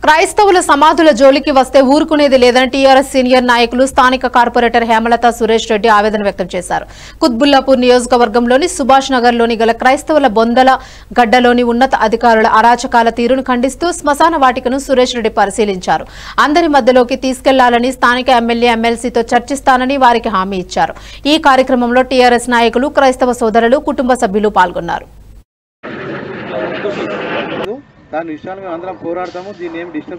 క్రైస్తవుల సమాధుల జోలికి వస్తే ఊరుకునేది లేదని టీఆర్ఎస్ సీనియర్ నాయకులు స్థానిక కార్పొరేటర్ హేమలత సురేష్ రెడ్డి ఆవేదన వ్యక్తం చేశారు కుత్బుల్లాపూర్ నియోజకవర్గంలోని సుభాష్ నగర్లోని గల క్రైస్తవుల బొందల గడ్డలోని ఉన్నత అధికారుల అరాచకాల తీరును ఖండిస్తూ శ్మశాన వాటికను సురేష్ రెడ్డి పరిశీలించారు అందరి మధ్యలోకి తీసుకెళ్లాలని స్థానిక ఎమ్మెల్యే ఎమ్మెల్సీతో చర్చిస్తానని వారికి హామీ ఇచ్చారు ఈ కార్యక్రమంలో టీఆర్ఎస్ నాయకులు క్రైస్తవ సోదరులు కుటుంబ సభ్యులు పాల్గొన్నారు దాని విషయాలు మేము అందరం పోరాడతాము దీన్ని ఏం డిస్టర్బ్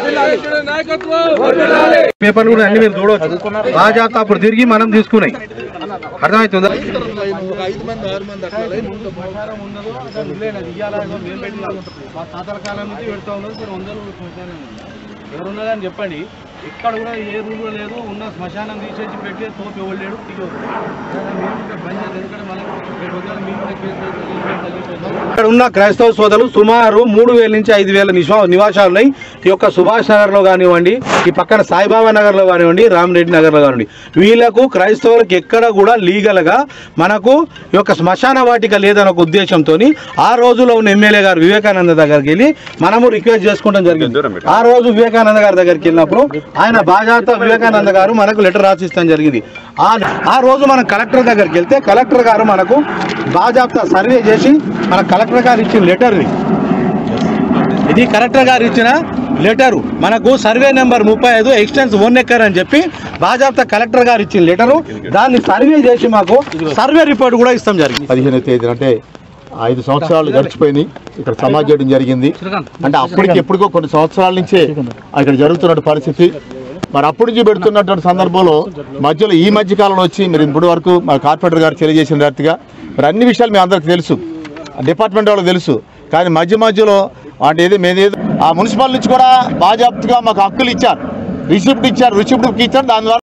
పేపర్లు కూడా అన్ని మీరు చూడవచ్చు బాజాత అప్పుడు తిరిగి మనం తీసుకున్నాయి అర్థమవుతుందా ఒక ఐదు మంది ఆరు మంది అట్లా లైన్ ముందు శ్మశానం ఉండదు అసలు వదిలేయలేదు. ఇయ్యాల ఏదో మేము పెట్టినాం. మా తాతల కాలం నుంచి పెడతా ఉన్నది మీరు వందలు శ్మశానం ఉంది. ఎవరున్నదని చెప్పండి ఇక్కడ కూడా ఏ రూల్ కూడా లేదు ఉన్న శ్మశానం తీసేసి పెట్టి తోపు ఎవరు లేడు తీయవద్దు మీరు ఇంకా బంద్ చేయాలి. ఎందుకంటే మళ్ళీ రేపు ఉదయం మీరు కూడా కేసు తగ్గిపోతుంది. ఇక్కడ ఉన్న క్రైస్తవ సోదరులు సుమారు మూడు వేల నుంచి ఐదు వేల నివా- నివాసాలు ఉన్నాయి ఈ యొక్క సుభాష్ నగర్లో కానివ్వండి ఈ పక్కన సాయిబాబా నగర్లో కానివ్వండి రామరెడ్డి నగర్లో కానివ్వండి వీళ్ళకు క్రైస్తవులకు ఎక్కడ కూడా లీగల్గా మనకు ఈ యొక్క శ్మశాన వాటిక లేదన్న ఒక ఉద్దేశంతో ఆ రోజులో ఉన్న ఎమ్మెల్యే గారు వివేకానంద దగ్గరికి వెళ్ళి మనము రిక్వెస్ట్ చేసుకోవడం జరిగింది ఆ రోజు వివేకానంద గారి దగ్గరికి వెళ్ళినప్పుడు ఆయన బాజాత వివేకానంద గారు మనకు లెటర్ రాసిస్తాం జరిగింది ఆ ఆ రోజు మనం కలెక్టర్ దగ్గరికి వెళ్తే కలెక్టర్ గారు మనకు బాజాప్తా సర్వే చేసి మన కలెక్టర్ గారు ఇచ్చిన లెటర్ ఇది కలెక్టర్ గారు ఇచ్చిన లెటరు మనకు సర్వే నెంబర్ ముప్పై ఐదు ఎక్స్టెన్స్ వన్ ఎక్కర్ అని చెప్పి బాజాప్తా కలెక్టర్ గారు ఇచ్చిన లెటరు దాన్ని సర్వే చేసి మాకు సర్వే రిపోర్ట్ కూడా ఇస్తాం జరిగింది పదిహేను తేదీన అంటే ఐదు సంవత్సరాలు గడిచిపోయినాయి ఇక్కడ సమాజ్ చేయడం జరిగింది అంటే అప్పటికి ఎప్పటికో కొన్ని సంవత్సరాల నుంచే ఇక్కడ జరుగుతున్న పరిస్థితి మరి అప్పటి నుంచి పెడుతున్నటువంటి సందర్భంలో మధ్యలో ఈ మధ్య కాలంలో వచ్చి మీరు ఇప్పటి వరకు మా కార్పొరేటర్ గారు తెలియజేసిన రీతిగా మరి అన్ని విషయాలు మీ అందరికి తెలుసు డిపార్ట్మెంట్ వాళ్ళకి తెలుసు కానీ మధ్య మధ్యలో అంటే ఏదో మేదేదో ఆ మున్సిపల్ నుంచి కూడా బాజాప్తుగా మాకు హక్కులు ఇచ్చారు రిసిప్ట్ ఇచ్చారు రిసిప్ట్ ఇచ్చారు దాని ద్వారా